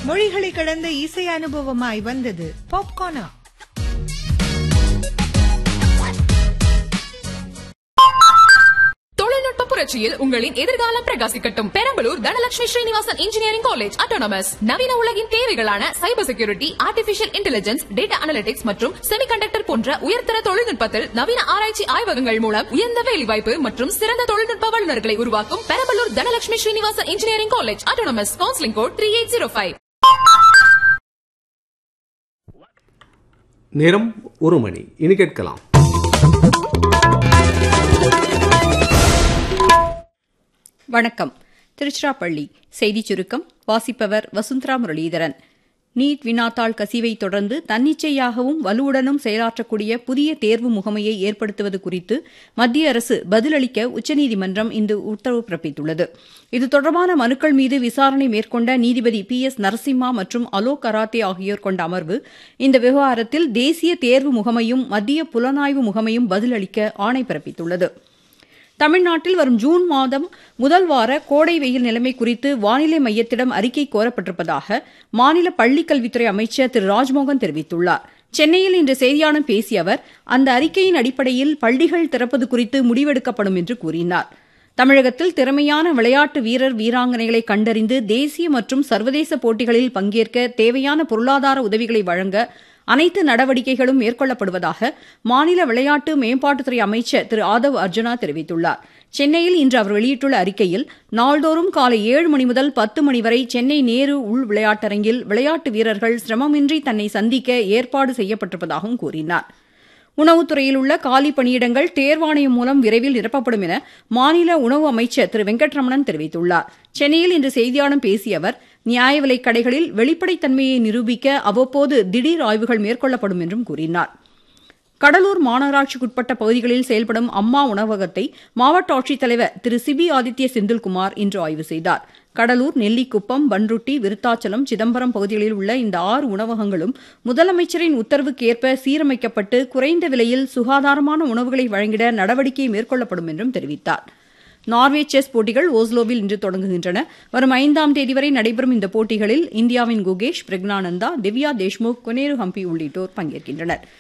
மொழிகளை கடந்த இசை அனுபவமாய் வந்தது பாப்கார்னா தொழில்நுட்ப புரட்சியில் உங்களின் எதிர்காலம் பிரகாசிக்கட்டும் Perambalur Dhanalakshmi Srinivasan engineering college autonomous நவீன உலகின் தேவைகளான cyber security artificial intelligence data analytics மற்றும் செமிகண்டக்டர் போன்ற உயர்தர தொழில்நுட்பத்தில் நவீன ஆராய்ச்சி ஆய்வகங்கள் மூலம் உயர்ந்த வேலைவாய்ப்பு மற்றும் சிறந்த தொழில்நுட்ப வல்லுநர்களை உருவாக்கும் Perambalur Dhanalakshmi Srinivasan engineering college autonomous counselling code three eight zero five நேரம் ஒரு மணி இனி கேட்கலாம் வணக்கம் திருச்சிராப்பள்ளி செய்திச் சுருக்கம் வாசிப்பவர் வசுந்தரா முரளிதரன் நீட் வினாத்தாள் கசிவை தொடர்ந்து தன்னிச்சையாகவும் வலுவுடனும் செயலாற்றக்கூடிய புதிய தேர்வு முகமையை ஏற்படுத்துவது குறித்து மத்திய அரசு பதிலளிக்க உச்சநீதிமன்றம் இன்று உத்தரவு பிறப்பித்துள்ளது இது தொடர்பான மனுக்கள் மீது விசாரணை மேற்கொண்ட நீதிபதி பி எஸ் நரசிம்மா மற்றும் அலோக் கராத்தே ஆகியோர் கொண்ட அமர்வு இந்த விவகாரத்தில் தேசிய தேர்வு முகமையும் மத்திய புலனாய்வு முகமையும் பதிலளிக்க ஆணை பிறப்பித்துள்ளது தமிழ்நாட்டில் வரும் ஜூன் மாதம் முதல் வார கோடை வெயில் நிலைமை குறித்து வானிலை மையத்திடம் அறிக்கை கோரப்பட்டிருப்பதாக மாநில பள்ளிக்கல்வித்துறை அமைச்சர் திரு ராஜ்மோகன் தெரிவித்துள்ளார் சென்னையில் இன்று செய்தியாளர்களிடம் பேசிய அவர் அந்த அறிக்கையின் அடிப்படையில் பள்ளிகள் திறப்பது குறித்து முடிவெடுக்கப்படும் என்று கூறினார் தமிழகத்தில் திறமையான விளையாட்டு வீரர் வீராங்கனைகளை கண்டறிந்து தேசிய மற்றும் சர்வதேச போட்டிகளில் பங்கேற்க தேவையான பொருளாதார உதவிகளை வழங்க அனைத்து நடவடிக்கைகளும் மேற்கொள்ளப்படுவதாக மாநில விளையாட்டு மேம்பாட்டுத்துறை அமைச்சர் திரு ஆதவ் அர்ஜுனா தெரிவித்துள்ளார் சென்னையில் இன்று அவர் வெளியிட்டுள்ள அறிக்கையில் நாள்தோறும் காலை ஏழு மணி முதல் பத்து மணி வரை சென்னை நேரு உள் விளையாட்டரங்கில் விளையாட்டு வீரர்கள் சிரமமின்றி தன்னை சந்திக்க ஏற்பாடு செய்யப்பட்டிருப்பதாகவும் கூறினார் உணவுத்துறையில் உள்ள காலி பணியிடங்கள் தேர்வாணையம் மூலம் விரைவில் நிரப்பப்படும் என மாநில உணவு அமைச்சர் திரு வெங்கட்ரமணன் தெரிவித்துள்ளார் சென்னையில் இன்று செய்தியாளர்களிடம் பேசிய அவர் நியாய விலைக் கடைகளில் வெளிப்படைத்தன்மையை நிரூபிக்க அவ்வப்போது திடீர் ஆய்வுகள் மேற்கொள்ளப்படும் என்றும் கூறினார் கடலூர் மாநகராட்சிக்குட்பட்ட பகுதிகளில் செயல்படும் அம்மா உணவகத்தை மாவட்ட ஆட்சித்தலைவர் திரு சிபி ஆதித்ய செந்தில்குமார் இன்று ஆய்வு செய்தார் கடலூர் நெல்லிக்குப்பம் பன்ருட்டி விருத்தாச்சலம் சிதம்பரம் பகுதிகளில் உள்ள இந்த ஆறு உணவகங்களும் முதலமைச்சரின் உத்தரவுக்கு ஏற்ப சீரமைக்கப்பட்டு குறைந்த விலையில் சுகாதாரமான உணவுகளை வழங்கிட நடவடிக்கை மேற்கொள்ளப்படும் என்றும் தெரிவித்தார் நார்வே செஸ் போட்டிகள் ஓஸ்லோவில் இன்று தொடங்குகின்றன வரும் ஐந்தாம் தேதி வரை நடைபெறும் இந்த போட்டிகளில் இந்தியாவின் குகேஷ் பிரக்னானந்தா திவ்யா தேஷ்முக் கொனேரு ஹம்பி உள்ளிட்டோர் பங்கேற்கின்றனர்